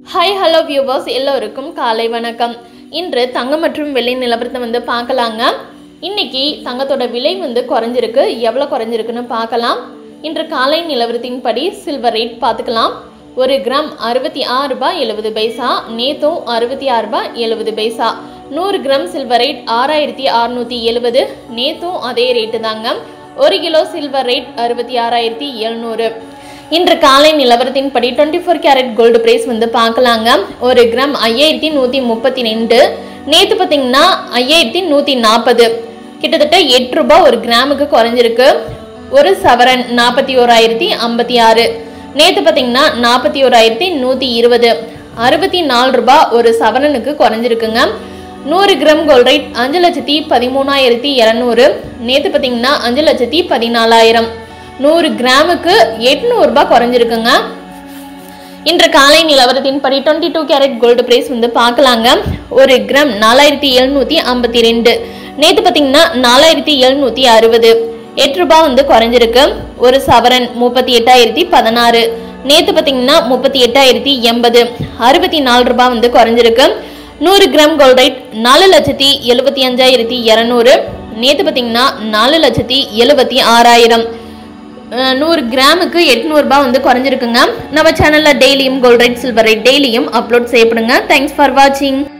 hi hello viewers எல்லோருக்கும் காலை வணக்கம் இன்று தங்கம் மற்றும் வெள்ளி நிலவரத்தை வந்து பார்க்கலாங்க இன்னைக்கு தங்கத்தோட விலை வந்து குறைஞ்சிருக்கு எவ்வளோ குறைஞ்சிருக்குன்னு பார்க்கலாம் இன்று காலை நிலவரத்தின்படி சில்வர் ரேட் பார்த்துக்கலாம் ஒரு கிராம் அறுபத்தி ஆறு ரூபாய் எழுபது பைசா நேத்தும் அறுபத்தி ஆறு ரூபாய் எழுபது பைசா நூறு கிராம் சில்வர் ரேட் ஆறாயிரத்தி அறுநூற்றி எழுபது நேத்தும் அதே ரேட்டு தாங்க ஒரு கிலோ சில்வர் ரேட் அறுபத்தி ஆறாயிரத்தி எழுநூறு இன்று காலை நிலவரத்தின்படி twenty four carat gold price வந்து பார்க்கலாங்க ஒரு கிராம் ஐயாயிரத்தி நூற்றி முப்பத்தி ரெண்டு நேற்று பார்த்தீங்கன்னா ஐயாயிரத்தி நூற்றி நாற்பது கிட்டத்தட்ட எட்டு ரூபாய் ஒரு கிராமுக்கு குறைஞ்சிருக்கு ஒரு சவரன் நாற்பத்தி ஓராயிரத்தி ஐம்பத்தி ஆறு நேற்று பார்த்தீங்கன்னா நாற்பத்தி ஓராயிரத்தி நூற்றி இருபது அறுபத்தி நாலு ரூபாய் ஒரு சவரனுக்கு குறைஞ்சிருக்குங்க நூறு கிராம் கோல்ட் ரேட் அஞ்சு லட்சத்தி பதிமூணாயிரத்தி இரநூறு நேற்று பார்த்தீங்கன்னா அஞ்சு லட்சத்தி பதினாலாயிரம் நூறு கிராமுக்கு எட்நூறுபா குறைஞ்சிருக்குங்க இன்று காலை நிலவரத்தின்படி twenty two carat gold price வந்து பார்க்கலாங்க ஒரு கிராம் நாலாயிரத்தி எழுநூற்றி ஐம்பத்தி ரெண்டு நேற்று பார்த்தீங்கன்னா நாலாயிரத்தி எழுநூற்றி அறுபது எட்டு ரூபாய் வந்து குறைஞ்சிருக்கு ஒரு சவரன் முப்பத்தி எட்டாயிரத்தி பதினாறு நேற்று பார்த்தீங்கன்னா முப்பத்தி எட்டாயிரத்தி எண்பது அறுபத்தி நாலு ரூபாய் வந்து குறைஞ்சிருக்கு நூறு கிராம் கோல்ட் ரேட் நாலு லட்சத்தி எழுபத்தி அஞ்சாயிரத்தி இரநூறு நேற்று பார்த்தீங்கன்னா நாலு லட்சத்தி எழுபத்தி ஆறாயிரம் அஹ் நூறு கிராமுக்கு எட்நூறுபா வந்து குறைஞ்சிருக்குங்க நம்ம சேனலில் டெய்லியும் கோல்ட் ரேட் சில்வர் ரேட் டெய்லியும் அப்லோட் செய்யப்படுங்க தேங்க்ஸ் ஃபார் வாட்சிங்